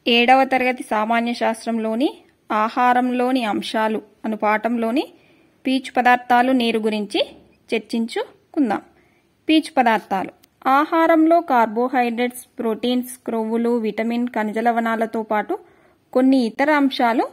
ఏడవ తరగతి సామాన్య శాస్త్రంలోని ఆహారంలోని అంశాలు అను పాఠంలోని పీచు పదార్థాలు నీరు గురించి చర్చించుకుందాం పీచు పదార్థాలు ఆహారంలో కార్బోహైడ్రేట్స్ ప్రోటీన్స్ క్రొవ్వులు విటమిన్ ఖనిజ లవణాలతో పాటు కొన్ని ఇతర అంశాలు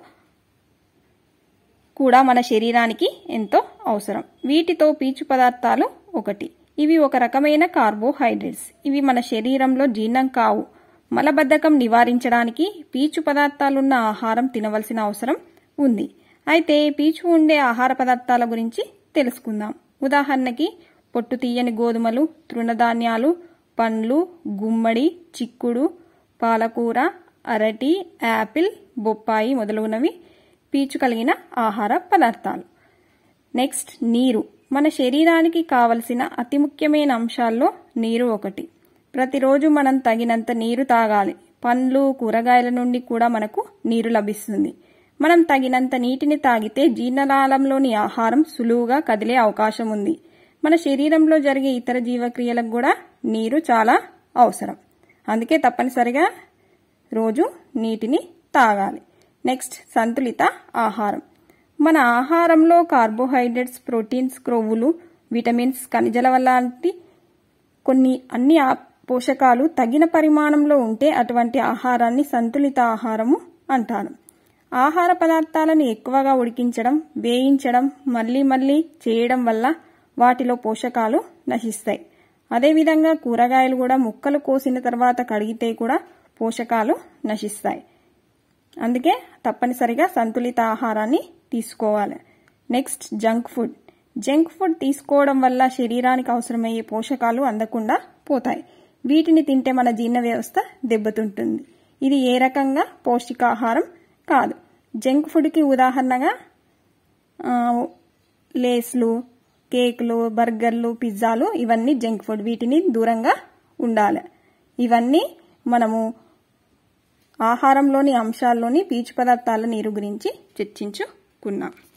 కూడా మన శరీరానికి ఎంతో అవసరం వీటితో పీచు పదార్థాలు ఒకటి ఇవి ఒక రకమైన కార్బోహైడ్రేట్స్ ఇవి మన శరీరంలో జీర్ణం కావు మలబద్ధకం నివారించడానికి పీచు పదార్థాలున్న ఆహారం తినవలసిన అవసరం ఉంది అయితే పీచు ఉండే ఆహార పదార్థాల గురించి తెలుసుకుందాం ఉదాహరణకి పొట్టు తీయని గోధుమలు తృణధాన్యాలు పండ్లు గుమ్మడి చిక్కుడు పాలకూర అరటి యాపిల్ బొప్పాయి మొదలగునవి పీచు కలిగిన ఆహార పదార్థాలు నెక్స్ట్ నీరు మన శరీరానికి కావలసిన అతి ముఖ్యమైన అంశాల్లో నీరు ఒకటి ప్రతిరోజు మనం తగినంత నీరు తాగాలి పండ్లు కూరగాయల నుండి కూడా మనకు నీరు లభిస్తుంది మనం తగినంత నీటిని తాగితే జీర్ణనాళంలోని ఆహారం సులువుగా కదిలే అవకాశం ఉంది మన శరీరంలో జరిగే ఇతర జీవక్రియలకు కూడా నీరు చాలా అవసరం అందుకే తప్పనిసరిగా రోజు నీటిని తాగాలి నెక్స్ట్ సంతులిత ఆహారం మన ఆహారంలో కార్బోహైడ్రేట్స్ ప్రోటీన్స్ క్రొవ్వులు విటమిన్స్ ఖనిజల లాంటి కొన్ని అన్ని పోషకాలు తగిన పరిమాణంలో ఉంటే అటువంటి ఆహారాన్ని సంతులిత ఆహారము అంటారు ఆహార పదార్థాలను ఎక్కువగా ఉడికించడం వేయించడం మళ్ళీ మళ్ళీ చేయడం వల్ల వాటిలో పోషకాలు నశిస్తాయి అదేవిధంగా కూరగాయలు కూడా ముక్కలు కోసిన తర్వాత కడిగితే కూడా పోషకాలు నశిస్తాయి అందుకే తప్పనిసరిగా సంతులిత ఆహారాన్ని తీసుకోవాలి next junk food junk food తీసుకోవడం వల్ల శరీరానికి అవసరమయ్యే పోషకాలు అందకుండా పోతాయి వీటిని తింటే మన జీర్ణ వ్యవస్థ దెబ్బతింటుంది ఇది ఏ రకంగా పౌష్టికాహారం కాదు జంక్ ఫుడ్కి ఉదాహరణగా లేస్లు కేకులు బర్గర్లు పిజ్జాలు ఇవన్నీ జంక్ ఫుడ్ వీటిని దూరంగా ఉండాలి ఇవన్నీ మనము ఆహారంలోని అంశాల్లోని పీచు పదార్థాల నీరు గురించి చర్చించుకున్నాం